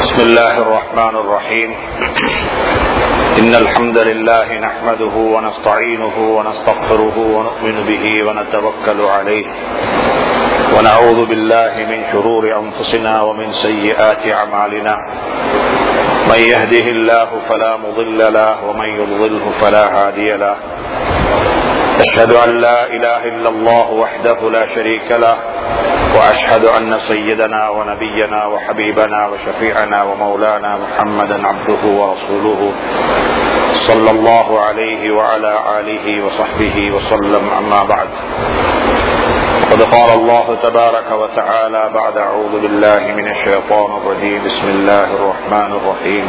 بسم الله الرحمن الرحيم إن الحمد لله نحمده ونستعينه ونستغفره ونؤمن به ونتوكل عليه ونعوذ بالله من شرور أنفسنا ومن سيئات أعمالنا من يهده الله فلا مضل له ومن يضلله فلا هادي له أشهد أن لا إله إلا الله وحده لا شريك له وأشهد أن سيدنا ونبينا وحبيبنا وشفيعنا ومولانا محمدا عبده ورسوله صلى الله عليه وعلى آله وصحبه وسلم أما بعد قد قال الله تبارك وتعالى بعد أعوذ بالله من الشيطان الرجيم بسم الله الرحمن الرحيم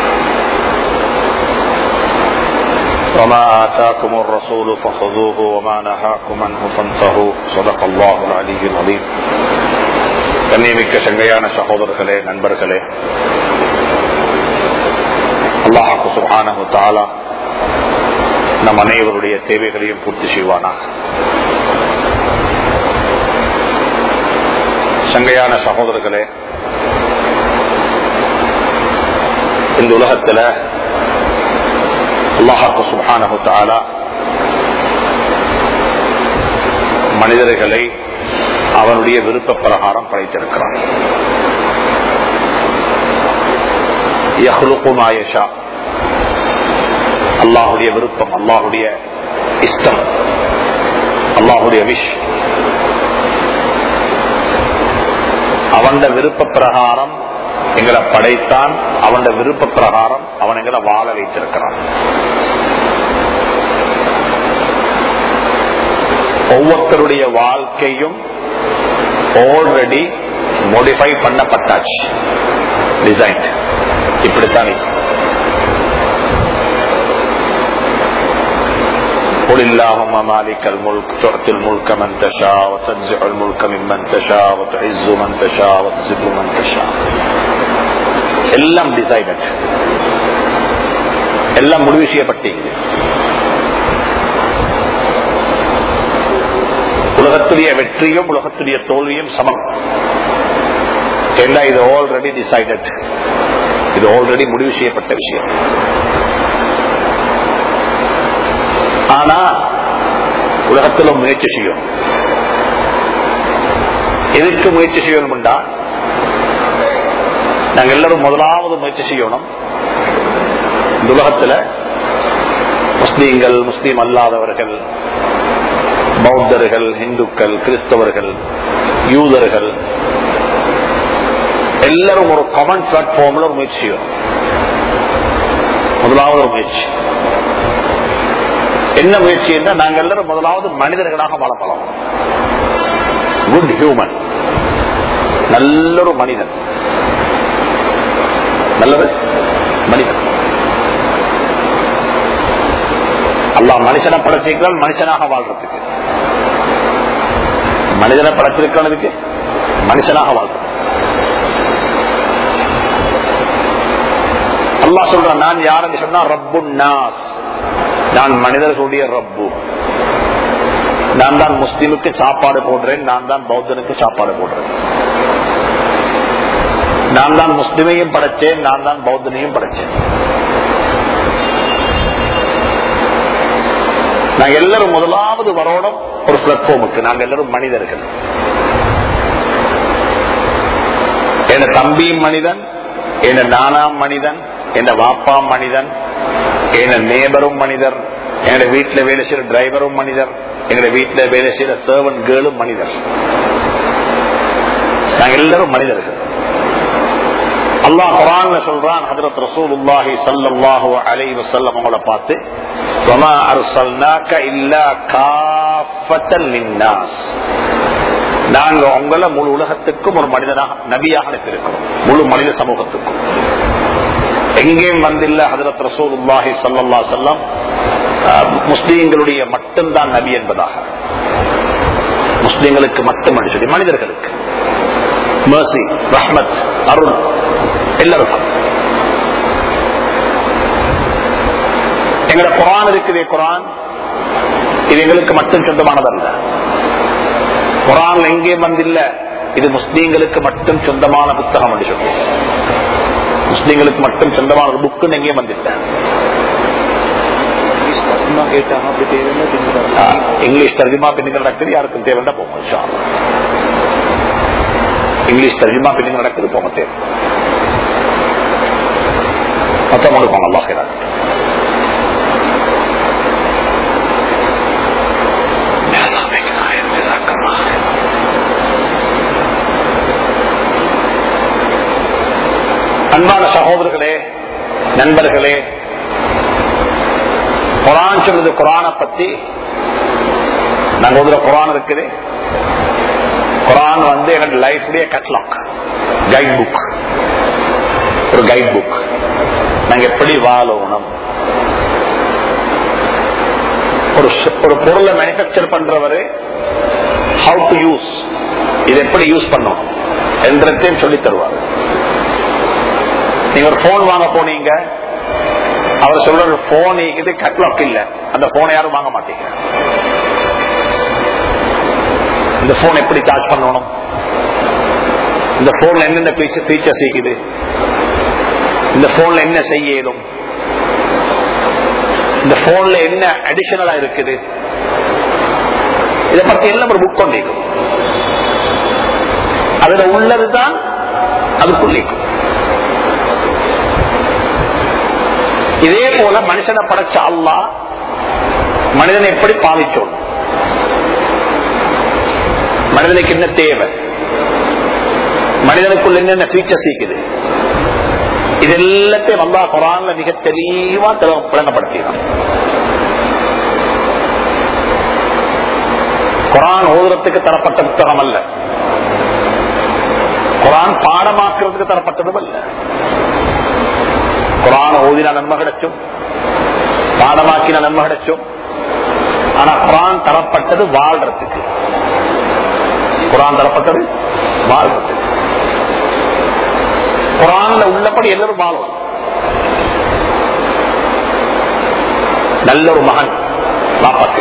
وما آتاكم الرسول فخذوه وما نهاكم عنه فانتهوا صدق الله العلي العظيم கண்ணியமிக்க சங்கையான சகோதரர்களே நண்பர்களே அல்லாஹு சுபானு தாலா நம் அனைவருடைய தேவைகளையும் பூர்த்தி செய்வானாக சங்கையான சகோதரர்களே இந்த உலகத்துல அல்லாஹாக்கு சுபானு தாலா மனிதர்களை அவனுடைய விருப்ப பிரகாரம் படைத்திருக்கிறான் யஹ்லுகுமாயஷா அல்லாஹுடைய விருப்பம் அல்லாஹுடைய இஷ்டம் அல்லாஹுடைய விஷ் அவன் விருப்ப பிரகாரம் எங்களை படைத்தான் அவன் விருப்ப பிரகாரம் அவன் எங்களை வாழ வைத்திருக்கிறான் ஒவ்வொருத்தருடைய வாழ்க்கையும் ஆல்ரெடி மோடிஃபை பண்ணப்பட்டாச்சு டிசைன் இப்படித்தான் قل اللهم مالك الملك تعطي الملك من تشاء وتنزع الملك ممن تشاء وتعز من تشاء وتذل من تشاء எல்லாம் டிசைடட் எல்லாம் முடிவு செய்யப்பட்டீங்க உலகத்துடைய வெற்றியும் உலகத்துடைய தோல்வியும் சமம் எல்லாம் இது ஆல்ரெடி டிசைடட் இது ஆல்ரெடி முடிவு செய்யப்பட்ட விஷயம் ஆனா உலகத்துல முயற்சி செய்யும் எதுக்கு முயற்சி செய்யணும்டா நாங்க எல்லாரும் முதலாவது முயற்சி செய்யணும் இந்த உலகத்துல முஸ்லீம்கள் முஸ்லீம் அல்லாதவர்கள் பௌத்தர்கள் இந்துக்கள் கிறிஸ்தவர்கள் யூதர்கள் எல்லாரும் ஒரு காமன் பிளாட்ஃபார்ம்ல ஒரு முயற்சி செய்யும் முதலாவது ஒரு முயற்சி என்ன முயற்சி என்ன நாங்கள் எல்லாரும் முதலாவது மனிதர்களாக வாழப்பலாம் குட் ஹியூமன் நல்ல ஒரு மனிதன் நல்லது மனிதன் அல்லா மனுஷனை படைச்சிருக்கிறான் மனுஷனாக வாழ்றதுக்கு மனிதனை படைச்சிருக்கிறதுக்கு மனுஷனாக வாழ்றது அல்லா சொல்றான் நான் யாருன்னு சொன்னா ரப்பு நாஸ் நான் மனிதர்களுடைய ரப்பு நான் தான் முஸ்லீமுக்கு சாப்பாடு போடுறேன் நான் தான் பௌத்தனுக்கு சாப்பாடு போடுறேன் நான் தான் முஸ்லிமையும் படைச்சேன் நான் தான் பௌத்தனையும் படைச்சேன் நாங்க எல்லாரும் முதலாவது வரோடம் ஒரு பிளாட்ஃபார்முக்கு நாங்க எல்லாரும் மனிதர்கள் என் தம்பியும் மனிதன் என் நானாம் மனிதன் என் வாப்பாம் மனிதன் என் நேபரும் மனிதர் எங்க வீட்டுல வேலை செய்யற டிரைவரும் மனிதர் எங்க வீட்டுல வேலை செய்யற சர்வன் கேர்ளும் மனிதர் நாங்க எல்லாரும் மனிதர்கள் அல்லாஹ் குரான் சொல்றான் ஹதரத் ரசூலுல்லாஹி ஸல்லல்லாஹு அலைஹி வஸல்லம் அவங்கள பார்த்து வமா அர்சல்னாக இல்லா காஃபத்தல் லின்னாஸ் நாங்க உங்களை முழு உலகத்துக்கும் ஒரு மனிதனாக நபியாக அனுப்பியிருக்கிறோம் முழு மனித சமூகத்துக்கும் எங்கேயும் வந்தில்ல ஹதரத் ரசூலுல்லாஹி ஸல்லல்லாஹு அலைஹி வஸல்லம் முஸ்லீம்களுடைய மட்டும்தான் நபி என்பதாக முஸ்லீம்களுக்கு மட்டும் சொல்லி மனிதர்களுக்கு மர்சி ரஹ்மத் அருள் எல்லாருக்கும் எங்களோட குரான் இருக்குது குரான் இது எங்களுக்கு மட்டும் சொந்தமானதல்ல குரான் எங்கே வந்தில்ல இது முஸ்லீம்களுக்கு மட்டும் சொந்தமான புத்தகம் என்று சொல்றோம் முஸ்லீம்களுக்கு மட்டும் சொந்தமான ஒரு புக்கு எங்கேயும் வந்துட்டேன் சும்மா கேட்டாங்க அப்படி தேவையில்லை திரும்ப ஆ, இங்கிலீஷ் தர்ஜுமா பின்னுக்கு நடக்குது யாருக்கும் தேவைன்னா போகும் இன்ஷா அல்லாஹ். இங்கிலீஷ் தர்ஜுமா பின்னுக்கு நடக்குது போக தேவை மொத்தம் கொடுப்பாங்க அல்லாஹ் ஹைரா அன்பான சகோதரர்களே நண்பர்களே குரான் சொல்லுது குரானை பத்தி நாங்க ஒரு குரான் இருக்குது குரான் வந்து என்னோட லைஃப்லயே கட்லாக் கைட் புக் ஒரு கைட் புக் நாங்க எப்படி வாழணும் ஒரு ச- ஒரு பொருளை மேனுபேக்சர் பண்றவரு ஹவு டு யூஸ் இது எப்படி யூஸ் பண்ணணும் என்றதையும் சொல்லி தருவார் நீங்க ஒரு போன் வாங்க போனீங்க அவர் சொல்ற போன் இது கட்லாக் இல்ல அந்த போனை யாரும் வாங்க மாட்டீங்க இந்த போன் எப்படி சார்ஜ் பண்ணணும் இந்த போன்ல என்னென்ன ஃபீச்சர்ஸ் இருக்குது இந்த போன்ல என்ன செய்ய இயலும் இந்த போன்ல என்ன அடிஷனலா இருக்குது இதை பத்தி எல்லாம் ஒரு புக் கொண்டிருக்கும் அதுல உள்ளதுதான் அதுக்குள்ளிக்கும் இதே போல மனுஷனை படைச்ச அல்லா மனிதனை எப்படி பாவிச்சோம் மனிதனுக்கு என்ன தேவை மனிதனுக்குள்ள என்னென்ன ஃபீச்சர்ஸ் இருக்குது இது எல்லாத்தையும் அல்லா குரான்ல மிக தெளிவா தெள- விளங்கப்படுத்தினான் குரான் ஓதுறதுக்கு தரப்பட்ட புத்தகம் அல்ல குரான் பாடமாக்குறதுக்கு தரப்பட்டதும் அல்ல குரான் ஓதினா நன்மை கிடைச்சும் பாடமாக்கின நன்மை கிடைச்சும் ஆனா குரான் தரப்பட்டது வாழ்றதுக்கு குரான் தரப்பட்டது வாழ்றதுக்கு குரான்ல உள்ளபடி எல்லாரும் வாழும் நல்ல ஒரு மகன் பாப்பாக்கு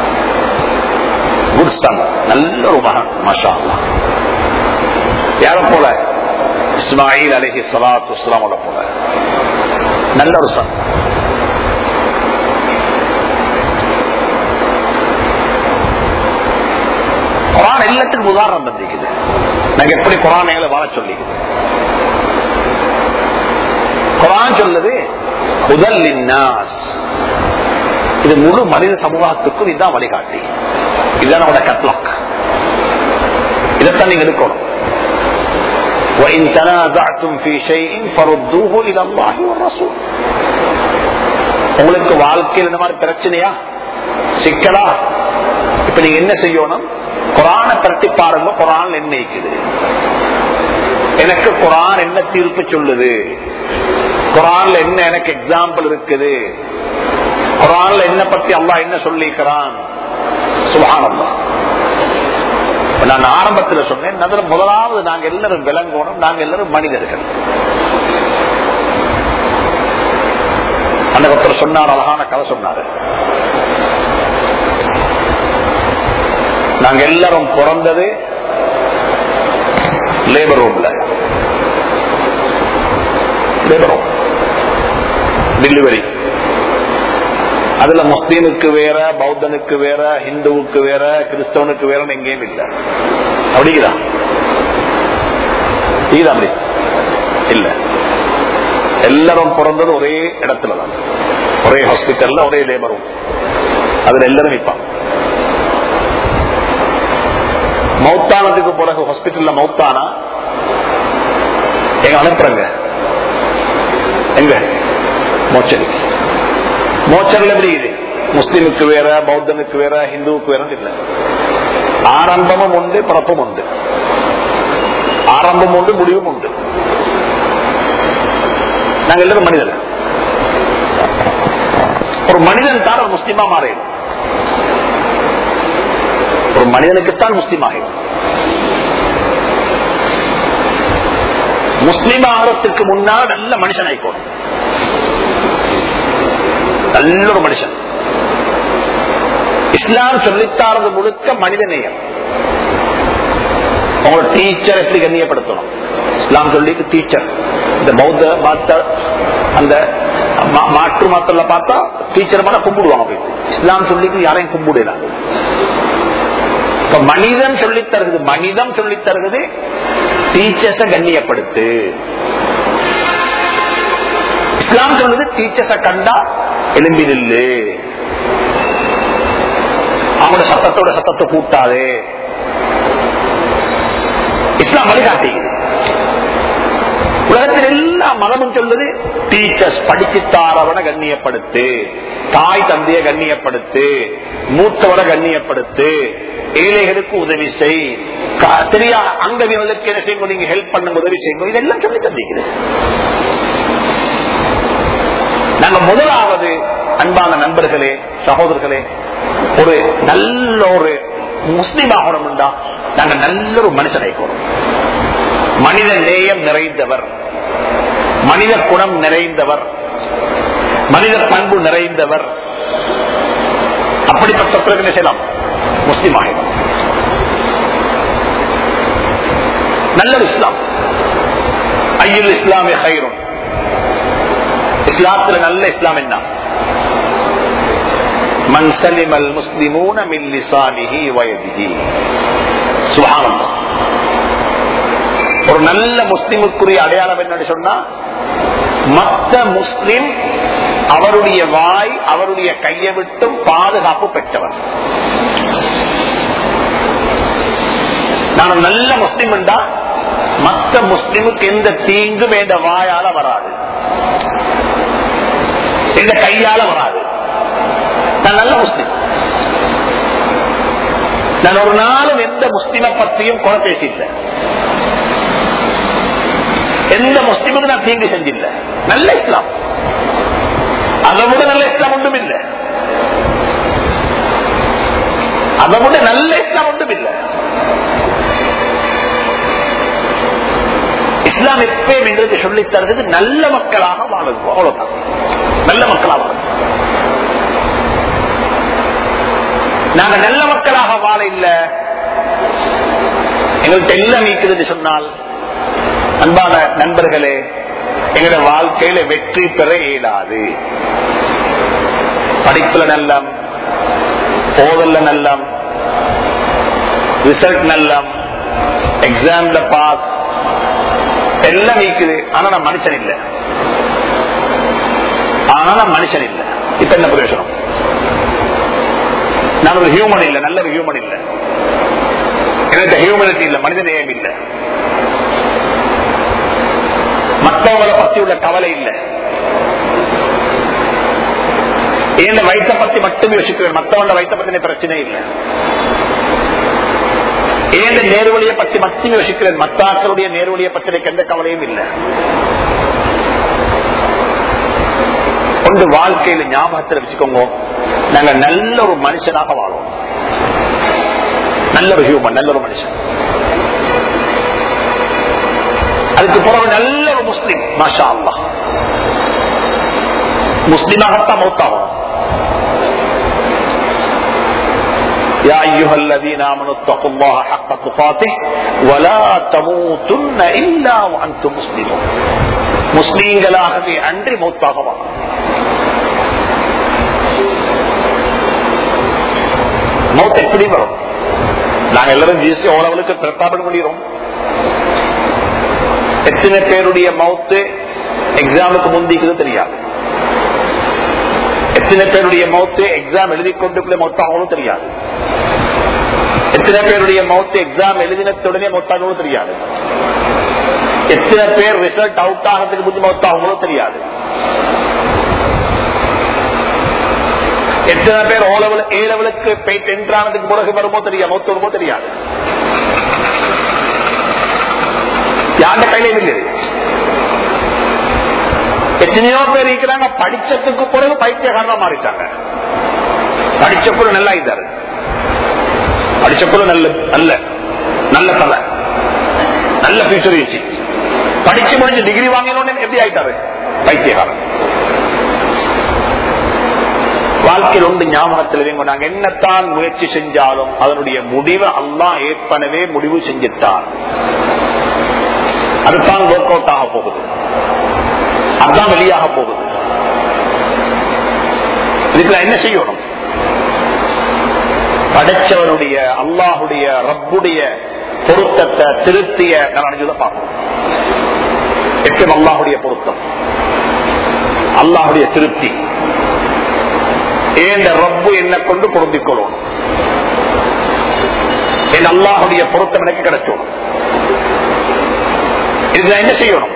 குட் சன் நல்ல ஒரு மகன் மஷா அல்லாஹ். யார போல இஸ்மாயில் அலஹி சலாத்து இஸ்லாமோட போல நல்ல ஒரு சன் குரான் எல்லாத்துக்கும் உதாரணம் தந்திக்குது நாங்க எப்படி குரானைகளை வாழ சொல்லிக்குது குரான் சொல்லுது முதல் இது முழு மனித சமூகத்துக்கும் இதுதான் வழிகாட்டி இதுதான் நம்மளோட கட்லாக் இதைத்தான் நீங்க எடுக்கணும் وإن تنازعتم في شيء فردوه إلى الله والرسول உங்களுக்கு வாழ்க்கையில் இந்த மாதிரி பிரச்சனையா சிக்கலா இப்ப நீங்க என்ன செய்யணும் குரான பரட்டி பாருங்க குரான் என்ன இருக்குது எனக்கு குரான் என்ன தீர்ப்பு சொல்லுது குரான்ல என்ன எனக்கு எக்ஸாம்பிள் இருக்குது குரான்ல என்ன பத்தி அல்லாஹ் என்ன சொல்லிக்கிறான் சுபானல்லா நான் ஆரம்பத்துல சொன்னேன் அதுல முதலாவது நாங்க எல்லாரும் விளங்கணும் நாங்க எல்லாரும் மனிதர்கள் அந்த ஒருத்தர் சொன்னார் அழகான கதை சொன்னாரு நாங்க எல்லாரும் பிறந்தது லேபர் ரூம்ல லேபர் ரூம் டெலிவரி அதுல முஸ்லீமுக்கு வேற பௌத்தனுக்கு வேற ஹிந்துவுக்கு வேற கிறிஸ்தவனுக்கு வேற எங்கேயும் இல்ல அப்படிங்களா இது அப்படி இல்ல எல்லாரும் பிறந்தது ஒரே இடத்துல தான் ஒரே ஹாஸ்பிட்டல்ல ஒரே லேபரும் அதுல எல்லாரும் நிற்பாங்க மௌத்தானதுக்கு பிறகு ஹாஸ்பிட்டல்ல மௌத்தானா எங்க அனுப்புறங்க எங்க மோச்சரிக்கு மோச்சரில் எப்படி இது முஸ்லிமுக்கு வேற பௌத்தனுக்கு வேற ஹிந்துவுக்கு வேற இல்ல ஆரம்பமும் உண்டு பிறப்பும் உண்டு ஆரம்பம் உண்டு முடிவும் உண்டு நாங்க எல்லாரும் மனிதர்கள் ஒரு மனிதன் தான் ஒரு முஸ்லிமா மாறிடும் ஒரு மனிதனுக்குத்தான் முஸ்லீம் ஆகிடும் முஸ்லீம் ஆகிறதுக்கு முன்னால் நல்ல மனுஷன் ஆயிக்கணும் நல்ல ஒரு மனுஷன் இஸ்லாம் சொல்லித்தாரது முழுக்க மனித நேயம் உங்களோட டீச்சர் எப்படி கண்ணியப்படுத்தணும் இஸ்லாம் சொல்லிட்டு டீச்சர் இந்த பௌத்த மத்த அந்த மா- மாற்று மத்தல பார்த்தா டீச்சர் மேல கும்பிடுவாங்க போயிட்டு இஸ்லாம் சொல்லிக்கு யாரையும் கும்பிடலாம் இப்ப மனிதன் சொல்லித் தருகிறது மனிதன் சொல்லித் தருகிறது டீச்சர்ஸ கண்ணியப்படுத்து இஸ்லாம் சொல்லுது டீச்சர்ஸ கண்டா எலும்பி நில்லு அவங்களோட சத்தத்தோட சத்தத்தை கூட்டாதே இஸ்லாம் வழிகாட்டுகிறது உலகத்தில் எல்லா மதமும் சொல்லுது டீச்சர்ஸ் படிச்சுத்தாரவனை கண்ணியப்படுத்து தாய் தந்தைய கண்ணியப்படுத்து மூத்தவரை கண்ணியப்படுத்து ஏழைகளுக்கு உதவி செய் க- தெரியா அங்கவிகளுக்கு என்ன செய்யுங்க நீங்க ஹெல்ப் பண்ணுங்க உதவி செய்யுங்க இதெல்லாம் சொல்லி தந்திக்கிறது நாங்க முதலாவது அன்பான நண்பர்களே சகோதரர்களே ஒரு நல்ல ஒரு முஸ்லிம் ஆகணும்டா நாங்க நல்ல ஒரு மனுஷனை போறோம் மனித நேயம் நிறைந்தவர் மனித குணம் நிறைந்தவர் மனித பண்பு நிறைந்தவர் அப்படிப்பட்ட பிறகு என்ன செய்யலாம் முஸ்லிம் ஆகிடும் நல்ல இஸ்லாம் ஐயில் இஸ்லாமிய ஹைரும் இஸ்லாத்துல நல்ல இஸ்லாம் என்ன மன் சலிமல் முஸ்லிமூன மின் லிசானிஹி வயதிஹி சுப்ஹானல்லாஹ் ஒரு நல்ல முஸ்லிமுக்குரிய அடையாளம் என்னன்னு சொன்னா மத்த முஸ்லிம் அவருடைய வாய் அவருடைய கையை விட்டும் பாதுகாப்பு பெற்றவர் நான் நல்ல முஸ்லிம் என்றா மத்த முஸ்லிமுக்கு எந்த தீங்கும் எந்த வாயால வராது எந்த கையால வராது நான் நல்ல முஸ்லிம் நான் ஒரு நாளும் எந்த முஸ்லிமை பற்றியும் குறை பேசிட்டேன் எந்த முஸ்லிமுக்கு நான் தீங்கு செஞ்சில்ல நல்ல இஸ்லாம் அதை விட நல்ல இஸ்லாம் ஒன்றும் இல்லை அதை விட நல்ல இஸ்லாம் ஒன்றும் இல்லை இஸ்லாம் எப்பயும் எங்களுக்கு சொல்லித் தருகிறது நல்ல மக்களாக வாழும் அவ்வளவுதான் நல்ல மக்களாக வாழும் நாங்க நல்ல மக்களாக வாழ இல்ல எங்கள்கிட்ட எல்லாம் நீக்கிறது சொன்னால் அன்பான நண்பர்களே எங்களோட வாழ்க்கையில வெற்றி பெற இயலாது படிப்புல நல்லம் போதல்ல நல்லம் ரிசல்ட் நல்லம் எக்ஸாம்ல பாஸ் எல்லாம் நீக்குது ஆனா நான் மனுஷன் இல்ல ஆனா நான் மனுஷன் இல்ல இப்ப என்ன பிரயோஜனம் நான் ஒரு ஹியூமன் இல்ல நல்ல ஒரு ஹியூமன் இல்ல எனக்கு ஹியூமனிட்டி இல்ல மனித நேயம் இல்ல மற்றவங்களை பத்தி உள்ள கவலை இல்ல ஏன் வயிற்ற பத்தி மட்டும் யோசிக்கிறேன் மற்றவங்கள வயிற்ற பத்தின பிரச்சனை இல்லை ஏன் நேர்வழியை பற்றி மட்டும் யோசிக்கிறேன் மத்தாக்களுடைய நேர்வழியை பற்றி எனக்கு எந்த கவலையும் இல்லை கொண்டு வாழ்க்கையில ஞாபகத்தில் வச்சுக்கோங்க நாங்க நல்ல ஒரு மனுஷனாக வாழும் நல்ல ஒரு ஹியூமன் நல்ல ஒரு மனுஷன் அதுக்கு பிறகு நல்ல ஒரு முஸ்லிம் மாஷா அல்லா முஸ்லிமாகத்தான் மௌத்தாகும் يا أيها الذين آمنوا اتقوا الله حق تقاته ولا تموتن إلا وأنتم مسلمون முஸ்லீம்களாகவே அன்றி மௌத்தாகவா மௌத் எப்படி வரும் நாங்க எல்லாரும் ஜிஎஸ்டி ஓரளவுக்கு பிரஸ்தாபனம் பண்ணிடுறோம் எத்தனை பேருடைய மவுத்து எக்ஸாமுக்கு முந்திக்குது தெரியாது எத்தனை பேருடைய மவுத்து எக்ஸாம் எழுதி கொண்டு மொத்தாகவும் தெரியாது எத்தனை பேருடைய மவுத்து எக்ஸாம் எழுதினத்துடனே மொத்தாகவும் தெரியாது எத்தனை பேர் ரிசல்ட் அவுட் ஆகிறதுக்கு முந்தி மொத்தாகவும் தெரியாது எத்தனை பேர் ஓ லெவல் ஏ லெவலுக்கு போயிட்டு என்ட்ரானதுக்கு பிறகு வருமோ தெரியாது மொத்த வருமோ தெரியாது யாண்ட கையில இல்லை எத்தனையோ பேர் இருக்கிறாங்க படிச்சதுக்கு பிறகு பைத்தியகாரமா மாறிட்டாங்க படிச்ச கூட நல்லா இதாரு படிச்ச கூட நல்ல நல்ல நல்ல தலை நல்ல ஃபியூச்சர் இருந்துச்சு படிச்சு முடிச்சு டிகிரி வாங்கினோன்னு எப்படி ஆயிட்டாரு பைத்தியகாரன் வாழ்க்கையில் உண்டு ஞாபகத்தில் வைங்க நாங்க என்னத்தான் முயற்சி செஞ்சாலும் அதனுடைய முடிவை அல்லா ஏற்கனவே முடிவு செஞ்சிட்டார் அதுதான் ஒர்க் அவுட் ஆக போகுது அதுதான் வெளியாக போகுது இதுக்கு என்ன செய்யணும் படைச்சவனுடைய அல்லாஹுடைய ரப்புடைய பொருத்தத்தை திருப்திய நான் அடைஞ்சதை பார்க்கணும் எப்பயும் அல்லாஹுடைய பொருத்தம் அல்லாஹுடைய திருப்தி ஏன் ரப்பு என்னை கொண்டு பொருந்திக் கொள்ளணும் என் அல்லாஹுடைய பொருத்தம் எனக்கு கிடைச்சோம் இதுல என்ன செய்யணும்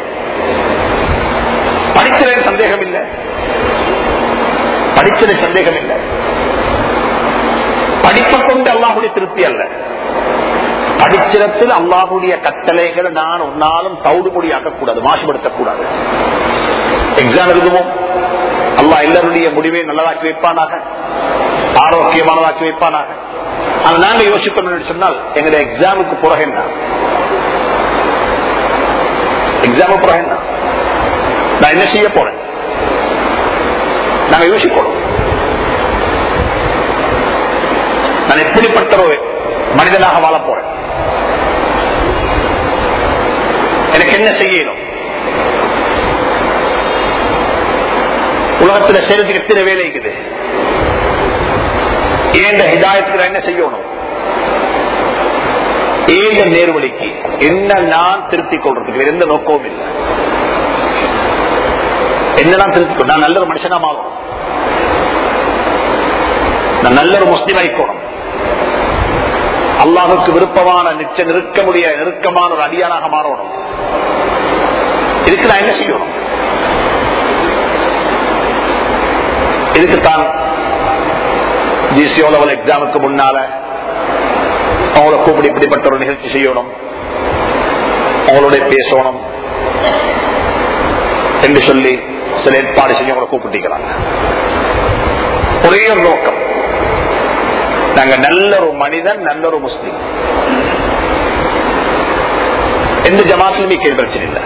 படிச்சது சந்தேகம் இல்லை படிச்சது சந்தேகம் இல்லை படிப்பை கொண்டு அல்லாஹுடைய திருப்தி அல்ல படிச்சிடத்தில் அல்லாஹுடைய கட்டளைகளை நான் ஒன்னாலும் தவிடுபொடி ஆக்கக்கூடாது மாசுபடுத்தக்கூடாது எக்ஸாம் எழுதுவோம் அல்லாஹ் எல்லாருடைய முடிவை நல்லதாக்கி வைப்பானாக ஆரோக்கியமானதாக்கி வைப்பானாக ஆனா நாங்க யோசிக்கணும் சொன்னால் எங்களுடைய எக்ஸாமுக்கு பிறகு என்ன எக்ஸாமுக்கு பிறகு என்ன நான் என்ன செய்ய போறேன் நாங்க யோசிக்கணும் நான் எப்படிப்பட்ட ஒரு மனிதனாக வாழ போறேன் எனக்கு என்ன செய்யணும் உலகத்துல செய்யறதுக்கு எத்தனை வேலை இருக்குது ஏந்த ஹிதாயத்துக்கு நான் என்ன செய்யணும் ஏந்த நேர்வழிக்கு என்ன நான் திருத்திக் கொள்றதுக்கு வேற எந்த நோக்கமும் இல்லை என்ன நான் திருத்திக் நான் நல்ல ஒரு மனுஷனா மாறும் நான் நல்ல ஒரு முஸ்லீம் ஆயிக்கணும் அல்லாஹுக்கு விருப்பமான நிச்சய நிற்க முடிய நெருக்கமான ஒரு அடியானாக மாறணும் இதுக்கு நான் என்ன செய்யணும் இதுக்குத்தான் ஜிசிஓ லெவல் எக்ஸாமுக்கு முன்னால அவங்கள கூப்பிடி இப்படிப்பட்ட ஒரு நிகழ்ச்சி செய்யணும் அவங்களோட பேசணும் என்று சொல்லி சில ஏற்பாடு செஞ்சு அவங்களை கூப்பிட்டிருக்கிறாங்க ஒரே ஒரு நோக்கம் நாங்க நல்ல ஒரு மனிதன் நல்ல ஒரு முஸ்லீம் எந்த ஜமாத்திலுமே கேள்வி பிரச்சனை இல்லை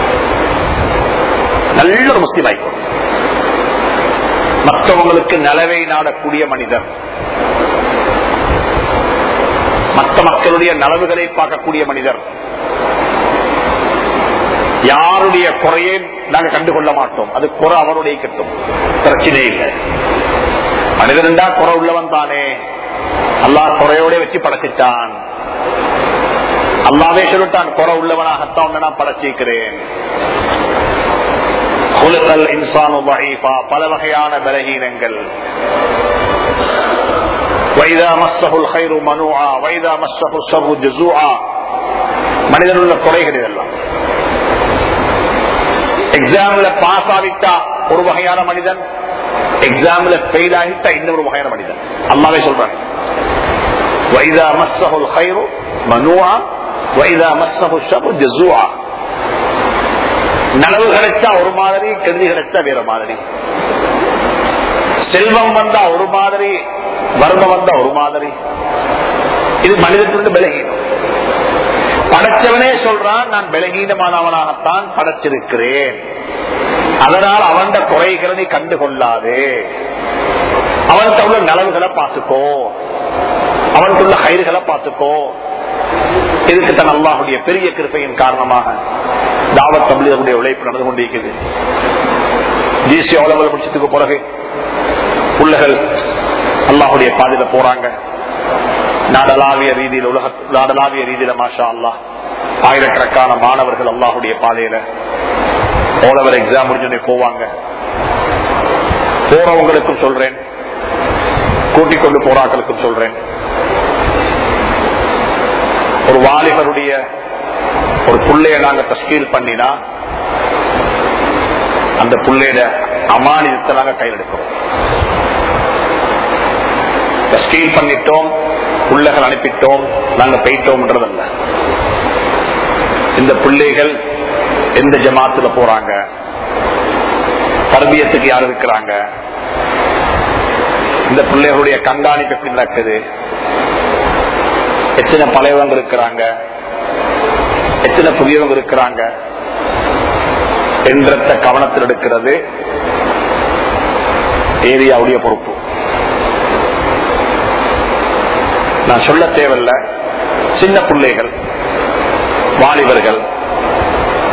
நல்ல ஒரு முஸ்லீம் ஆயிக்கும் மற்றவங்களுக்கு நலவை நாடக்கூடிய மனிதர் மற்ற மக்களுடைய நலவுகளை பார்க்கக்கூடிய மனிதர் யாருடைய குறையை நாங்க கண்டுகொள்ள மாட்டோம் அது குறை அவருடைய கட்டும் பிரச்சனை இல்லை மனிதன்டா குறை உள்ளவன் தானே அல்லாஹ் குறையோட வச்சு படைச்சிட்டான் அல்லாவே சொல்லிட்டான் குறை உள்ளவனாகத்தான் உன்னை நான் படைச்சிருக்கிறேன் குலுக்கல் இன்சானு வகைஃபா பல வகையான பலகீனங்கள் வைதா மஸ்ஸஹுல் ஹைரு மனுஆ வைதா மஸ்ஸஹு ஷர்ரு ஜுஸூஆ மனிதனுள்ள குறைகள் இதெல்லாம் எக்ஸாம்ல பாஸ் ஆகிட்டா ஒரு வகையான மனிதன் எக்ஸாம்ல ஃபெயில் ஆகிட்டா இன்னொரு வகையான மனிதன் அம்மாவே சொல்றாங்க வைதா மஸ்ஸஹுல் ஹைரு மனுஆ வைதா மஸ்ஸஹு ஷர்ரு ஜுஸூஆ நனவு கிடைச்சா ஒரு மாதிரி கெடுதி கிடைச்சா வேற மாதிரி செல்வம் வந்தா ஒரு மாதிரி வறுமை வந்தா ஒரு மாதிரி இது மனிதத்திலிருந்து பலகீனம் படைச்சவனே சொல்றான் நான் பலகீனமானவனாகத்தான் படைச்சிருக்கிறேன் அதனால் அவன் குறைகளை நீ கண்டு கொள்ளாதே அவனுக்கு உள்ள நலவுகளை பார்த்துக்கோ அவனுக்கு உள்ள கயிறுகளை பார்த்துக்கோ இதுக்கு தன் அல்லாஹுடைய பெரிய கிருப்பையின் காரணமாக தாவத் தபிலியருடைய உழைப்பு நடந்து கொண்டிருக்கிறது ஜிசி அவ்வளவு முடிச்சதுக்கு பிறகு பிள்ளைகள் அல்லாஹுடைய பாதையில போறாங்க நாடளாவிய ரீதியில் உலக நாடளாவிய ரீதியில மாஷா அல்லாஹ் ஆயிரக்கணக்கான மாணவர்கள் அல்லாஹுடைய பாதையில ஓலவர் எக்ஸாம் முடிஞ்சோடனே போவாங்க போறவங்களுக்கும் சொல்றேன் கூட்டிக் கொண்டு போறாக்களுக்கும் சொல்றேன் ஒரு வாலிபருடைய ஒரு புள்ளைய நாங்க தஸ்கீல் பண்ணினா அந்த புள்ளையிட அமானிதத்தை நாங்க கையில் எடுக்கிறோம் தஸ்கீல் பண்ணிட்டோம் புள்ளைகள் அனுப்பிட்டோம் நாங்க போயிட்டோம்ன்றதல்ல இந்த பிள்ளைகள் எந்த ஜமாத்துல போறாங்க தர்பியத்துக்கு யார் இருக்கிறாங்க இந்த பிள்ளைகளுடைய கண்காணிப்பு எப்படி நடக்குது எத்தனை பழையவங்க இருக்கிறாங்க எத்தனை புதியவங்க இருக்கிறாங்க என்றத கவனத்தில் எடுக்கிறது ஏரியாவுடைய பொறுப்பு நான் சொல்ல தேவையில்ல சின்ன பிள்ளைகள் வாலிபர்கள்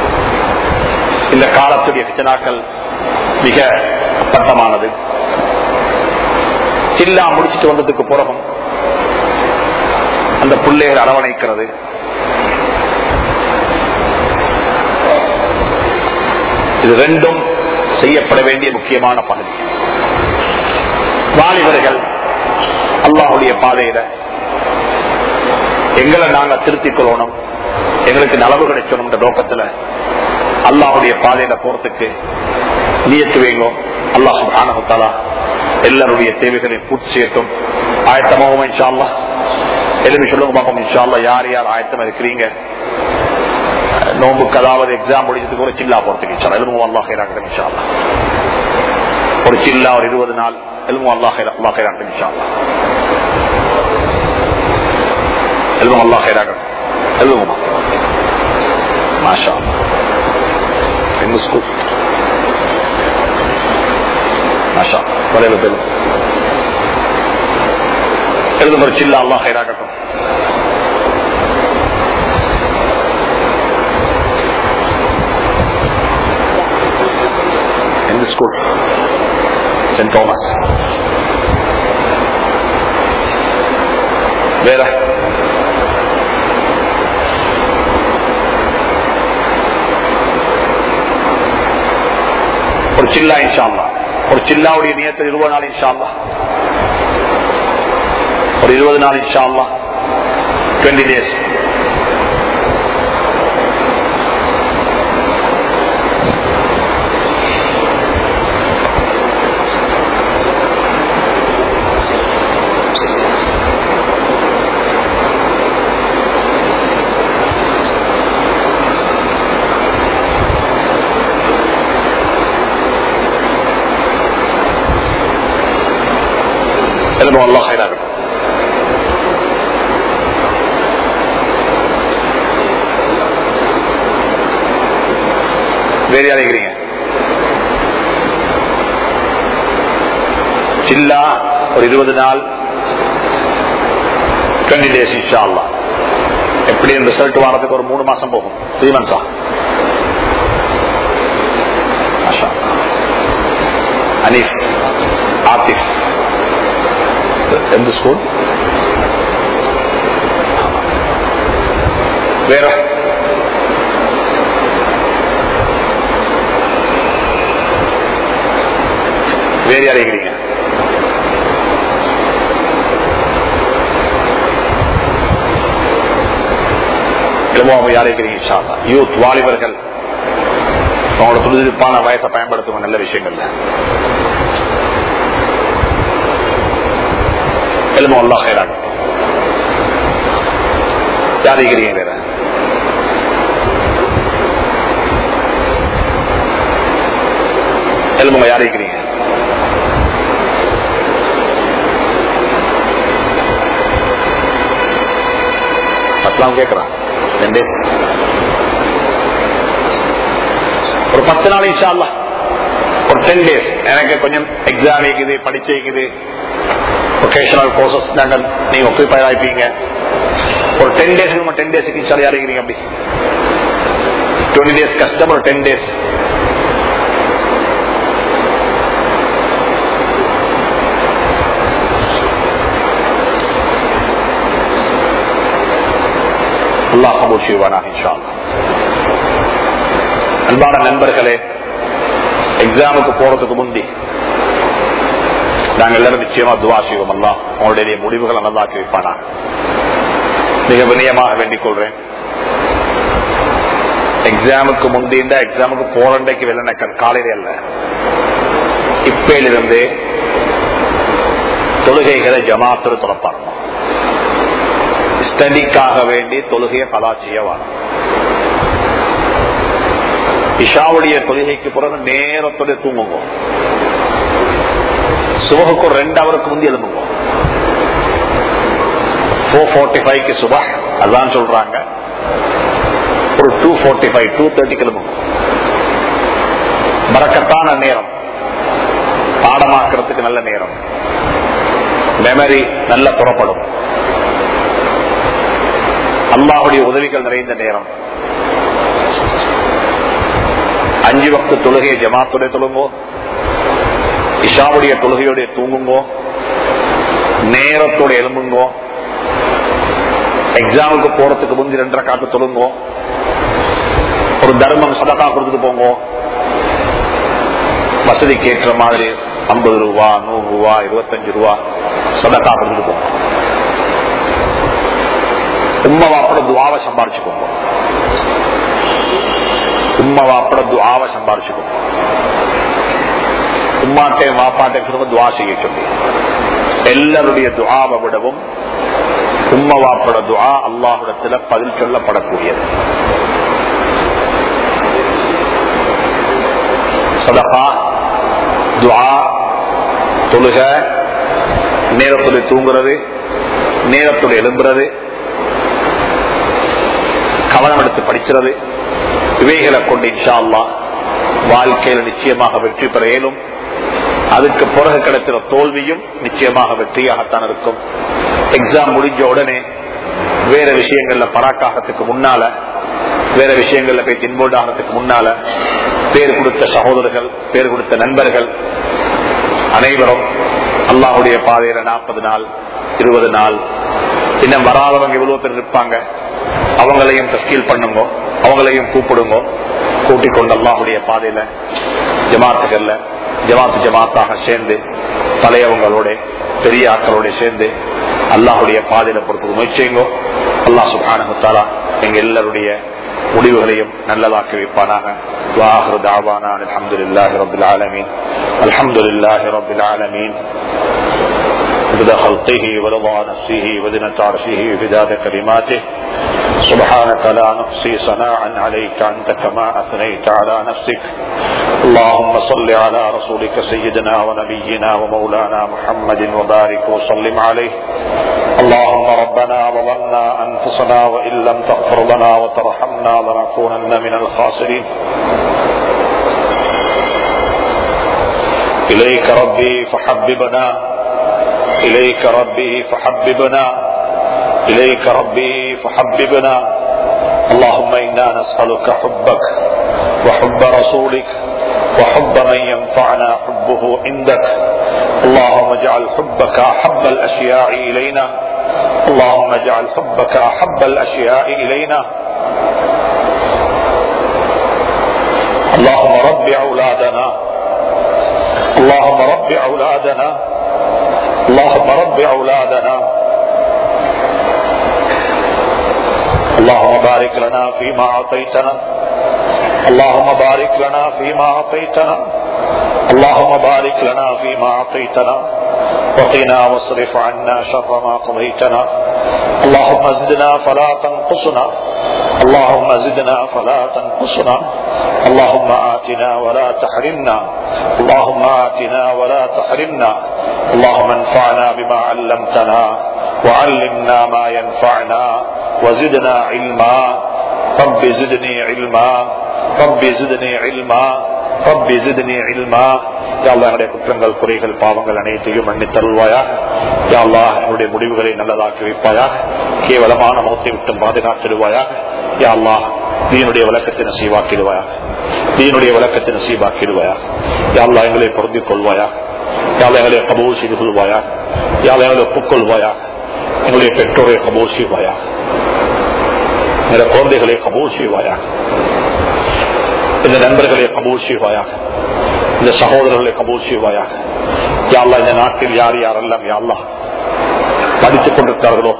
இந்த காலத்துடைய பித்தனாக்கள் மிக பட்டமானது சில்லா முடிச்சிட்டு வந்ததுக்கு பிறகும் அந்த பிள்ளைகள் அரவணைக்கிறது இது ரெண்டும் செய்யப்பட வேண்டிய முக்கியமான பகுதி வாலிபர்கள் அல்லாஹுடைய பாதையில எங்களை நாங்க திருத்திக் கொள்ளணும் எங்களுக்கு நலவு கிடைக்கணும் நோக்கத்துல அல்லாஹுடைய பாதையில போறதுக்கு நியத்து வைங்கோ அல்லாஹ் சுபானகுத்தாலா எல்லாருடைய தேவைகளை பூர்த்தி செய்யட்டும் ஆயத்தமாகவும் இன்ஷா அல்லா எழுதி சொல்லுங்க பார்ப்போம் இன்ஷா அல்லா யார் யார் ஆயத்தமா இருக்கிறீங்க நோம்புக்கு அதாவது எக்ஸாம் முடிஞ்சதுக்கு ஒரு சில்லா போறதுக்கு இன்ஷா எழுதுவோம் அல்லாஹ் ஹைராக இன்ஷா அல்லா ஒரு சில்லா ஒரு இருபது நாள் எழுதுவோம் அல்லாஹ் அல்லாஹ் ஹைராக இன்ஷா அல்லா எழுதுவோம் அல்லாஹ் ஹைராக எழுதுவோமா மாஷா எங்க ஸ்கூல் மாஷா வரையில பெரும் எழுதும் ஒரு சில்லா அல்லாஹ் ஹைராகட்டும் எந்த ஸ்கூல் சென்ட் தாமஸ் வேற ஒரு சில்லா இன்ஷால்லா ஒரு சில்லாவுடைய நியத்தில் இருபது நாள் இன்ஷால்லா ஒரு இருபது நாள் இன்ஷால்லா டுவெண்ட்டி டேஸ் எழுதும் அல்லாஹ் ஹைராகட்டும் வேறு யார் இருக்கிறீங்க சில்லா ஒரு இருபது நாள் டுவெண்ட்டி டேஸ் இன்ஷா அல்லா எப்படி ரிசல்ட் வாரதுக்கு ஒரு மூணு மாசம் போகும் த்ரீ மந்த்ஸா அனீஃப் ஆத்திஃப் எந்த ஸ்கூல் வேற வேறு யார் இருக்கிறீங்க யார் இருக்கிறீங்க யூத் வாலிபர்கள் அவங்களோட துடிதுடிப்பான வயசை பயன்படுத்தும் நல்ல விஷயங்கள்ல எலும்பு அல்லா ஹைராக யார் இருக்கிறீங்க வேற எலும்புங்க யார் இருக்கிறீங்க அஸ்லாம் கேட்கிறான் ரெண்டு ஒரு பத்து நாள் இன்ஷா அல்லா ஒரு டென் டேஸ் எனக்கு கொஞ்சம் எக்ஸாம் இருக்குது படிச்சு இருக்குது ஒகேஷனல் கோர்சஸ் நாங்கள் நீங்க ஒக்குபை ஆயிப்பீங்க ஒரு டென் டேஸ்க்கு டென் டேஸ்க்கு இன்ஷா யார் இருக்கிறீங்க அப்படி டுவெண்ட்டி டேஸ் கஷ்டம் ஒரு டென் டேஸ் அல்லாஹ் கபூல் செய்வானாக இன்ஷா அல்லாஹ். அன்பான நண்பர்களே எக்ஸாமுக்கு போறதுக்கு முந்தி நாங்கள் எல்லாரும் நிச்சயமா துவா செய்வோம் அல்லா உங்களுடைய முடிவுகளை நல்லாக்கி வைப்பானா மிக வினயமாக வேண்டிக் கொள்றேன் எக்ஸாமுக்கு முந்தின்ற எக்ஸாமுக்கு போறண்டைக்கு வெள்ளன காலையில அல்ல இப்பையிலிருந்து தொழுகைகளை ஜமாத்து துறப்பாங்க ஸ்டடிக்காக வேண்டி தொழுகையை பலா செய்ய வரும் இஷாவுடைய தொழுகைக்கு பிறகு நேரத்தோட தூங்குங்க சுபகுக்கு ஒரு ரெண்டு அவருக்கு முந்தி எழுதுங்க போர் ஃபோர்ட்டி ஃபைவ்க்கு சுபா அதான் சொல்றாங்க ஒரு டூ ஃபோர்ட்டி ஃபைவ் டூ தேர்ட்டிக்கு எழுதுங்க மறக்கத்தான நேரம் பாடமாக்குறதுக்கு நல்ல நேரம் மெமரி நல்ல புறப்படும் அல்லாஹுடைய உதவிகள் நிறைந்த நேரம் அஞ்சு வக்து தொழுகையை ஜமாத்துடைய தொழுங்கோ இஷாவுடைய தொழுகையோடைய தூங்குங்கோ நேரத்தோட எலும்புங்கோ எக்ஸாமுக்கு போறதுக்கு முந்தி ரெண்டரை காட்டு தொழுங்கோ ஒரு தர்மம் சதக்கா கொடுத்துட்டு போங்க வசதிக்கு ஏற்ற மாதிரி ஐம்பது ரூபா நூறு ரூபா இருபத்தஞ்சு ரூபா சதக்கா கொடுத்துட்டு போங்க உம்மா வாப்பட துவாவை சம்பாரிச்சுக்கோங்க உம்மா வாப்பட துவாவை சம்பாரிச்சுக்கோங்க உம்மாட்டையும் வாப்பாட்டையும் திரும்ப துவா செய்ய சொல்லி எல்லாருடைய துவாவை விடவும் உம்மா வாப்பட துவா அல்லாஹிடத்துல பதில் சொல்லப்படக்கூடியது சதகா துவா தொழுக நேரத்துடைய தூங்குறது நேரத்துடைய எழும்புறது கவனம் எடுத்து படிக்கிறது இவைகளை கொண்டு இன்ஷா அல்லா வாழ்க்கையில நிச்சயமாக வெற்றி பெற இயலும் அதுக்கு பிறகு கிடைக்கிற தோல்வியும் நிச்சயமாக வெற்றியாகத்தான் இருக்கும் எக்ஸாம் முடிஞ்ச உடனே வேற விஷயங்கள்ல பராக்காகத்துக்கு முன்னால வேற விஷயங்கள்ல போய் இன்வால்வ் ஆகிறதுக்கு முன்னால பேர் கொடுத்த சகோதரர்கள் பேர் கொடுத்த நண்பர்கள் அனைவரும் அல்லாஹுடைய பாதையில நாற்பது நாள் இருபது நாள் இன்னும் வராதவங்க எவ்வளவு பேர் இருப்பாங்க அவங்களையும் தஸ்கீல் பண்ணுங்க அவங்களையும் கூப்பிடுங்க கூட்டிக் கொண்டு அல்லாஹுடைய பாதையில ஜமாத்துகள்ல ஜமாத்து ஜமாத்தாக சேர்ந்து பழையவங்களோட பெரிய ஆக்களோட சேர்ந்து அல்லாஹுடைய பாதையில பொறுத்து முயற்சிங்கோ அல்லா சுபானகுத்தாலா எங்க எல்லாருடைய முடிவுகளையும் நல்லதாக்கி வைப்பானாக واخر دعوانا الحمد لله رب العالمين الحمد لله رب العالمين رضا خلقه ورضا نفسه وزنة عرشه وفداد كلماته سبحانك لا نحصي صناعا عليك أنت كما أثنيت على نفسك اللهم صل على رسولك سيدنا ونبينا ومولانا محمد وبارك وسلم عليه اللهم ربنا ظلمنا أنفسنا وإن لم تغفر لنا وترحمنا لنكونن من الخاسرين إليك ربي فحببنا إليك ربي فحببنا إليك ربي فحببنا اللهم إنا نسألك حبك وحب رسولك وحب من ينفعنا حبه عندك اللهم اجعل حبك أحب الأشياء إلينا اللهم اجعل حبك أحب الأشياء إلينا اللهم رب أولادنا اللهم رب أولادنا اللهم رب أولادنا اللهم بارك لنا فيما أعطيتنا اللهم بارك لنا فيما أعطيتنا اللهم بارك لنا فيما أعطيتنا وقنا واصرف عنا شر ما قضيتنا اللهم زدنا فلا تنقصنا اللهم زدنا فلا تنقصنا اللهم آتنا ولا تحرمنا اللهم آتنا ولا تحرمنا اللهم انفعنا بما علمتنا وعلمنا ما ينفعنا وزدنا علما رب زدني علما رب زدني علما رب زدني علما என்னுடைய குற்றங்கள் குறைகள் பாவங்கள் அனைத்தையும் மன்னித்தருள்வாயா யாழ்லா என்னுடைய முடிவுகளை நல்லதாக்கி வைப்பாயா கேவலமான மௌத்தை விட்டு பாதுகாத்திடுவாயா யாழ்லா நீனுடைய விளக்கத்தை நசீவாக்கிடுவாயா நீனுடைய விளக்கத்தை நசீவாக்கிடுவாயா யாழ்லா எங்களை பொருந்திக் கொள்வாயா யாழ் எங்களை கபூல் செய்து கொள்வாயா யாழ் எங்களை ஒப்புக்கொள்வாயா எங்களுடைய பெற்றோரை கபூல் செய்வாயா எங்களுடைய குழந்தைகளை கபூல் செய்வாயா இந்த நண்பர்களை கபூல் செய்வாயா இந்த சகோதரர்களை கபூல் செய்வாயா யாழ்லா இந்த நாட்டில் யார் யாரெல்லாம் யாழ்லா படித்துக் கொண்டிருக்கிறார்களோ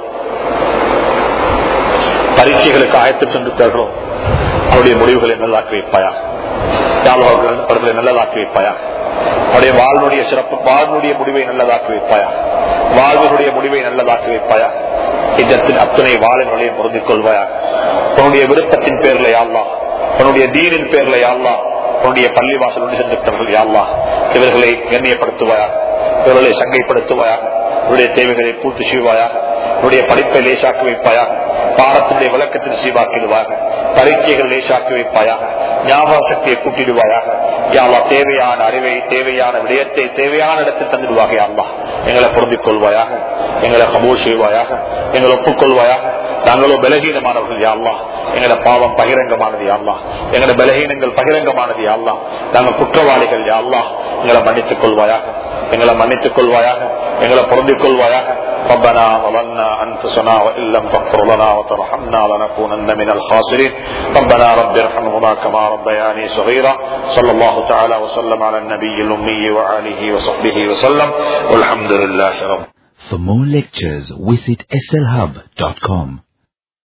பரீட்சைகளுக்கு ஆயத்து சென்றிருக்கிறார்களோ அவருடைய முடிவுகளை நல்லாக்கி வைப்பாயா அவர்களை நல்லதாக்கி வைப்பாயா அவருடைய வாழ்னுடைய சிறப்பு வாழ்னுடைய முடிவை நல்லதாக்கி வைப்பாயா வாழ்வினுடைய முடிவை நல்லதாக்கி வைப்பாயா இதத்தில் அத்தனை வாழினுடைய பொருந்திக் கொள்வாயா உன்னுடைய விருப்பத்தின் பேர்ல யாழ்லா உன்னுடைய தீனின் பேர்ல யாழ்லா உன்னுடைய பள்ளிவாசல் ஒன்று சென்றிருக்கிறார்கள் யாழ்லா இவர்களை கண்ணியப்படுத்துவாயா இவர்களை சங்கைப்படுத்துவாயா இவருடைய தேவைகளை பூர்த்தி செய்வாயாக இவருடைய படிப்பை லேசாக்கி வைப்பாயாக பாடத்தினுடைய விளக்கத்தில் சீவாக்கிடுவாக பரீட்சைகள் லேசாக்கி வைப்பாயாக ஞாபக சக்தியை கூட்டிடுவாயாக யாவா தேவையான அறிவை தேவையான விடயத்தை தேவையான இடத்தில் தந்துடுவாக அல்லா எங்களை பொருந்திக் கொள்வாயாக எங்களை கபூர் செய்வாயாக எங்களை ஒப்புக்கொள்வாயாக நாங்களோ பலகீனமானவர்கள் யாழ்லா எங்களோட பாவம் பகிரங்கமானது யாழ்லா எங்களோட பலகீனங்கள் பகிரங்கமானது யாழ்லா நாங்கள் குற்றவாளிகள் யாழ்லா எங்களை மன்னித்துக் கொள்வாயாக எங்களை மன்னித்துக் கொள்வாயாக எங்களை பொருந்திக் கொள்வாயாக ربنا ظلمنا انفسنا وان لم تغفر لنا وترحمنا لنكونن من الخاسرين ربنا رب ارحمهما كما ربياني صغيرا صلى الله تعالى وسلم على النبي الامي وآله وصحبه وسلم والحمد لله رب For more lectures, visit slhub.com.